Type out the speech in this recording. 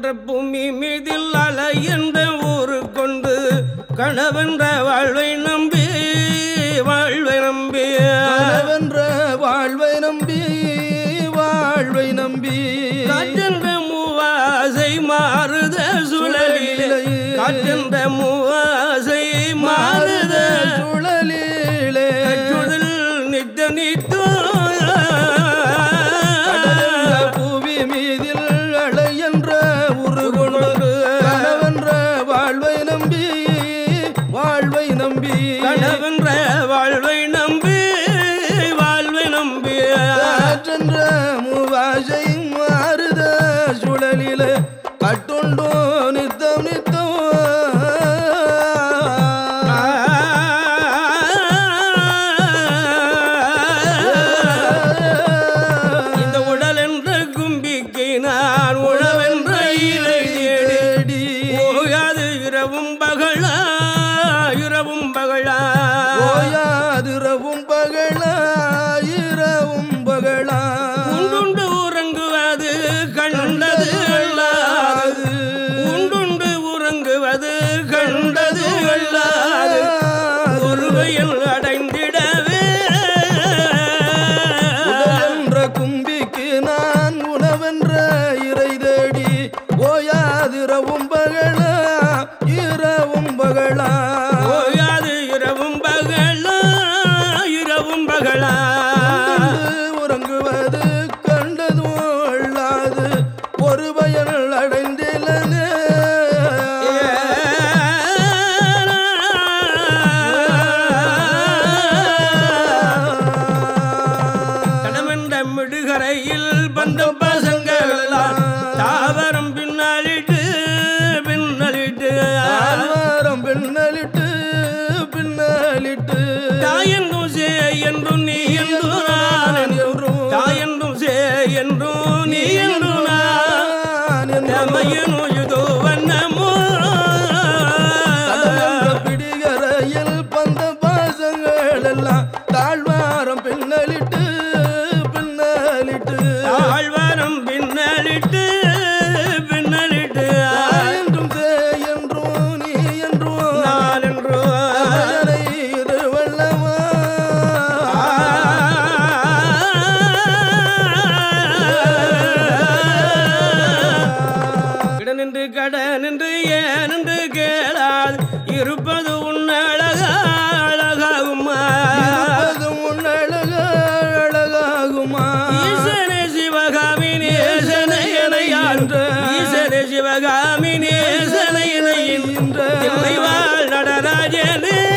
என்ற பூமி மீதில் அலை என்ற ஊரு கொண்டு கணவென்ற வாழ்வை நம்பி வாழ்வை நம்பி கனவென்ற வாழ்வை நம்பி வாழ்வை நம்பி காற்றென்ற மூவாசை மாறுத சுழலிலே காற்றென்ற மூவாசை மாறுத சுழலிலே சுழல் நித்த நித்தோ கடலென்ற பூவி மீதில் அலை என்ற உரு கொண்டு கனவென்ற வாழ்வை நம்பி வாழ்வை நம்பி கணவென்ற வாழ்வை நம்பி வாழ்வை நம்பி காற்றென்ற மூவாசை மாறுத சுழலில கட்டுண்டோ நித்தம் நித்தம் இந்த உடல் என்ற கும்பிக்கு நான் உழவென்ற இலை தேடி தேடி ஓயாது இரவும் பகலா இரவும் பகலா ஓயாதிரவும் பகலா இரவும் பகலா உண்டுண்டு உறங்குவது கண்டது அல்லாது உண்டுண்டு உறங்குவது கண்டது அல்லாது ஒருவையில் அடைந்திடவே உடலென்ற கும்பிக்கு நான் உணவென்ற இறை தேடி ஓயாதிரவும் பகலா இரவும் பகலா ஓயாது இரவும் பகலா இரவும் பகலா உண்டு உறங்குவது கண்டதும் அல்லாது ஒரு பயன் அடைந்திலனே கடமென்ற மிடுகரையில் பந்த பசங்கள் எல்லாம் தாவரம் பின்னாலிட்டு பின்னலிட்டு ஆவாரம் பின்னலிட்டு பின்னலிட்டு தாயென்றும் சே என்றும் நீ என்றும் நான் என்றும் தாயென்றும் சே என்றும் நீ என்றும் நான் நான் என்றும் தமையனும் இதோ வண்ணமோ கடலென்ற பிடிகரையில் பந்த பாசங்கள் எல்லாம் தாழ்வாரம் பின்னலிட்டு பின்னலிட்டு ஆழ்வாரம் பின்னலிட்டு பின்னலிட்டு என்றும் சே என்றும் நீ என்றும் நான் என்றும் அமரனை திருவள்ளவா இடனின்று கடனின்று ஏனென்று கேளாது இருப்பது உன் அழகா அழகாகுமா இருப்பதும் உன் அழக அழகாகுமா ஈசனே சிவகாமி நேசனை எனையான்ற ஈசனே சிவகாமி நேசனை எனையின் தில்லை வாழ் நடராஜனே